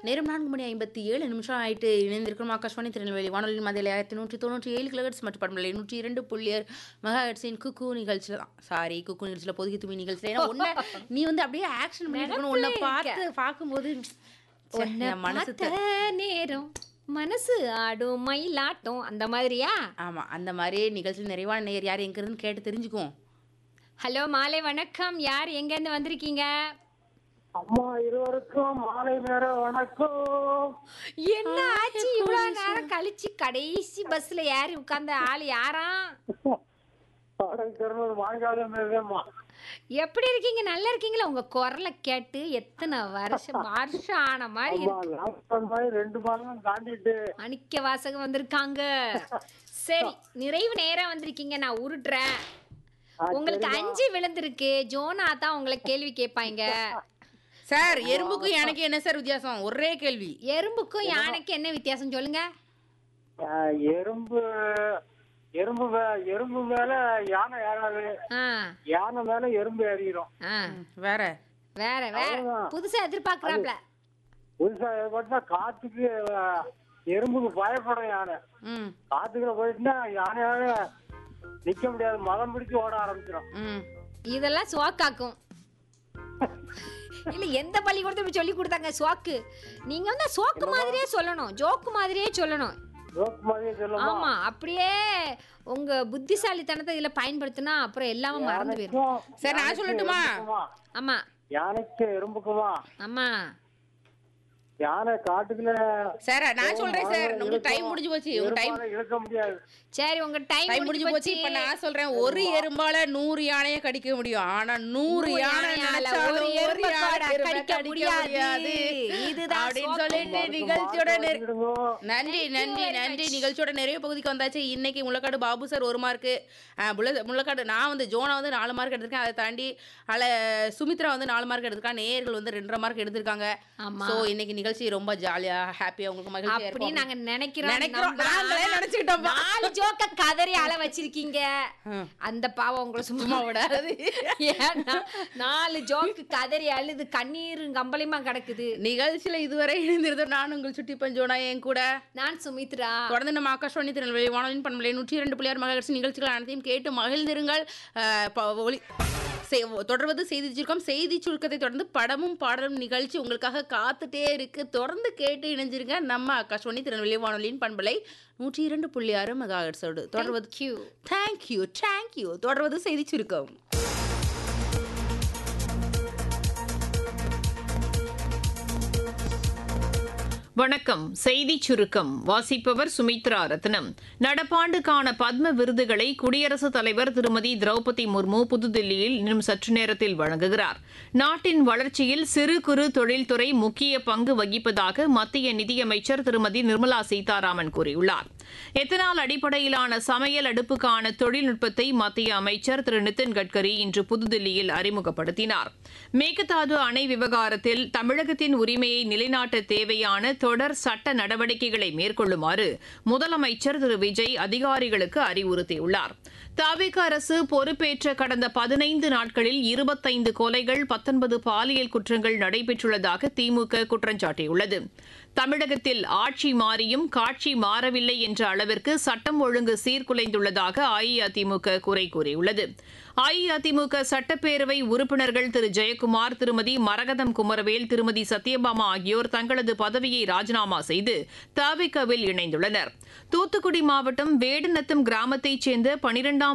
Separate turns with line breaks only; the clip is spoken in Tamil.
நேரம் நான்கு மணி ஐம்பத்தி ஏழு நிமிஷம் ஆயிட்டு இணைந்திருக்கும் ஆகாஷ்வாணி திருநெல்வேலி வானொலி மதியில் ஆயிரத்தி நூற்றி தொண்ணூற்றி ஏழு கிலோஹெட்ஸ் மற்றும் பண்பலை நூற்றி இரண்டு புள்ளியர் மெகாஹெட்ஸின் குக்கு நிகழ்ச்சியில் தான் சாரி குக்கு நிகழ்ச்சியில் பொதுகி துமி நிகழ்ச்சியில் ஏன்னா உன்னை நீ வந்து அப்படியே ஆக்ஷன் பண்ணிருக்கணும் உன்னை பார்த்து பார்க்கும்போது ச்சே,
உன்னை
என் மனசு
பார்த்த நேரம் மனசு ஆடும் மயிலாட்டம் அந்த மாதிரியா
ஆமாம் அந்த மாதிரி நிகழ்ச்சியில் நிறைவான நேர் யார் எங்க இருந்துன்னு கேட்டு தெரிஞ்சுக்குவோம்
ஹலோ மாலை வணக்கம் யார் எங்கேருந்து வந்திருக்கீங்க
அம்மா இருவருக்கும் மாலை நேர வணக்கம்
என்ன ஆச்சு இவ்வளவு நேரம் கழிச்சு கடைசி பஸ்ல ஏறி உட்கார்ந்த ஆள் யாரா
பாடல் மாங்காலம் மேதம்மா
எப்படி இருக்கீங்க நல்லா இருக்கீங்களா உங்க குரலை கேட்டு எத்தனை வருஷம் வருஷம் ஆன மாதிரி
அம்மா லாக்டவுன் மாதிரி ரெண்டு மாதம் தாண்டிட்டு
அணிக்க வாசகம் வந்திருக்காங்க சரி நிறைவு நேரம் வந்திருக்கீங்க நான் உருட்டுறேன் உங்களுக்கு அஞ்சு விழுந்திருக்கு ஜோனா தான் உங்களை கேள்வி கேட்பாங்க
சார் எறும்புக்கும் எனக்கு என்ன சார் வித்தியாசம் ஒரே கேள்வி
எறும்புக்கும் யானைக்கும் என்ன வித்தியாசம் சொல்லுங்க
ஆஹ், எறும்பு எறும்பு மே- எறும்பு மேல யானை ஏறாது
ஆ
யானை மேல எறும்பு ஏறிடும்
ஆ
வேற
வேற வேற
அவ்வளவுதான்.
புதுசா எதிர்பார்க்கறாப்ல
புதுசா ஏற்பட்டா காத்துக்கு ஆஹ், எறும்புக்கு பயப்படும் யானை
ம்
காத்துக்குள்ள போயிட்டுனா யானையால நிக்க முடியாது மதம் பிடிச்சு ஓட ஆரம்பிச்சிடும்
ம்
இதெல்லாம் சுவாக்காக்கும் இல்ல எந்த பள்ளிக்கூடத்துல இப்படி சொல்லி கொடுத்தாங்க சுவாக்கு நீங்க வந்து சோக்கு மாதிரியே சொல்லணும் ஜோக்கு மாதிரியே சொல்லணும்
ஜோக் மாதிரியே சொல்லுமா
ஆமா அப்படியே உங்க புத்திசாலித்தனத்தை இதுல பயன்படுத்தினா அப்புறம் எல்லாமே மறந்து போயிரும்
யானைக்கும்
சரி, நான் சொல்லட்டுமா?
எறும்புக்குமா?
ஆமா
யானைக்கு எறும்புக்குமா
ஆமா
யானை காட்டுக்குள்ள
சார் நான் சொல்றேன் சார் உங்களுக்கு டைம் முடிஞ்சு போச்சு உங்க டைம்
எறும்பால இழுக்க முடியாது
சரி உங்க டைம்
டைம் முடிஞ்சு போச்சு இப்ப நான் சொல்றேன் ஒரு எறும்பால நூறு யானைய கடிக்க முடியும் ஆனா நூறு
நூறு
யானை
யானையால
நினைச்சாலும்
ஒரு
ஒரு
எறும்பை
யானை
கூட
எறும்பை
கடிக்க
கடிக்க
முடியாது.
முடியாது
இதுதான்
அப்படின்னு
சோகம்.
சொல்லிட்டு நிகழ்ச்சியோட நெரு-
விடுங்க.
நன்றி நன்றி நன்றி நிகழ்ச்சியோட நிறைய பகுதிக்கு வந்தாச்சு இன்னைக்கு முள்ளக்காடு பாபு சார் ஒரு மார்க்கு முள்ளக்காடு நான் வந்து ஜோனா வந்து நாலு மார்க் எடுத்திருக்கேன் அதை தாண்டி அல சுமித்ரா வந்து நாலு மார்க் எடுத்திருக்காங்க நேயர்கள் வந்து ரெண்டரை மார்க் எடுத்திருக்காங்க
ஆமா.
சோ இன்னைக்கு நிகழ்ச்சி ரொம்ப ஜாலியா ஹாப்பியா உங்களுக்கு மகிழ்ச்சியா
அப்படி
இருக்கும்
நாங்க நினைக்கிறோம்
நினைக்கிறோம்.
நம்புறோம்.
நாங்களே
ஆனா,
நினைச்சுக்கிட்டோம்ப்பா.
நாலு ஜோக்க கதறி அழ வச்சிருக்கீங்க
ம்.
அந்த பாவம் உங்களை சும்மா
சும்மா விடாது
ஏன்னா நாலு ஜோக்கு கதறி அழுது கண்ணீர் கம்பளியமா கிடக்குது
நிகழ்ச்சியில இதுவரை இணைந்திருந்தோம் நான் உங்கள் சுட்டி பஞ்சோனா என் கூட
நான் சுமித்ரா
தொடர்ந்து நம்ம ஆகாஷ்வாணி திருநெல்வேலி வானொலியின் பண்பலை நூற்றி இரண்டு புள்ளியார் மகர்ச்சி நிகழ்ச்சிகள் அனைத்தையும் கேட்டு மகிழ்ந்திருங்கள் அஹ், ப- ஒளி செய்- தொடர்வது செய்தி சுருக்கம் செய்தி சுருக்கத்தை தொடர்ந்து படமும் பாடலும் நிகழ்ச்சி உங்களுக்காக காத்துட்டே இருக்கு தொடர்ந்து கேட்டு இணைஞ்சிருங்க நம்ம ஆகாஷ்வாணி திருநெல்வேலி வானொலியின் பண்பலை நூற்றி இரண்டு புள்ளி ஆறு மெகாஹெர்ட்ஸோடு தொடர்வது
கியூ
தேங்க்யூ தேங்க்யூ தொடர்வது செய்தி சுருக்கம்
வணக்கம் செய்திச் சுருக்கம் வாசிப்பவர் சுமித்ரா ரத்னம் நடப்பாண்டுக்கான பத்ம விருதுகளை குடியரசுத் தலைவர் திருமதி திரௌபதி முர்மு புதுதில்லியில் இன்னும் சற்று நேரத்தில் வழங்குகிறார் நாட்டின் வளர்ச்சியில் சிறு குறு தொழில்துறை முக்கிய பங்கு வகிப்பதாக மத்திய நிதியமைச்சர் திருமதி நிர்மலா சீதாராமன் கூறியுள்ளார் எத்தனால் அடிப்படையிலான சமையல் அடுப்புக்கான தொழில்நுட்பத்தை மத்திய அமைச்சர் திரு நிதின் கட்கரி இன்று புதுதில்லியில் அறிமுகப்படுத்தினார் மேகதாது அணை விவகாரத்தில் தமிழகத்தின் உரிமையை நிலைநாட்ட தேவையான தொடர் சட்ட நடவடிக்கைகளை மேற்கொள்ளுமாறு முதலமைச்சர் திரு விஜய் அதிகாரிகளுக்கு அறிவுறுத்தியுள்ளார் தாவிக அரசு பொறுப்பேற்ற கடந்த பதினைந்து நாட்களில் இருபத்தைந்து கொலைகள் பத்தொன்பது பாலியல் குற்றங்கள் நடைபெற்றுள்ளதாக திமுக குற்றம் சாட்டியுள்ளது தமிழகத்தில் ஆட்சி மாறியும் காட்சி மாறவில்லை என்ற அளவிற்கு சட்டம் ஒழுங்கு சீர்குலைந்துள்ளதாக அஇஅதிமுக குறை கூறியுள்ளது அஇஅதிமுக சட்டப்பேரவை உறுப்பினர்கள் திரு ஜெயக்குமார் திருமதி மரகதம் குமரவேல் திருமதி சத்யபாமா ஆகியோர் தங்களது பதவியை ராஜினாமா செய்து தவிகவில் இணைந்துள்ளனர் தூத்துக்குடி மாவட்டம் வேடநத்தம் கிராமத்தைச் சேர்ந்த பனிரெண்டாம்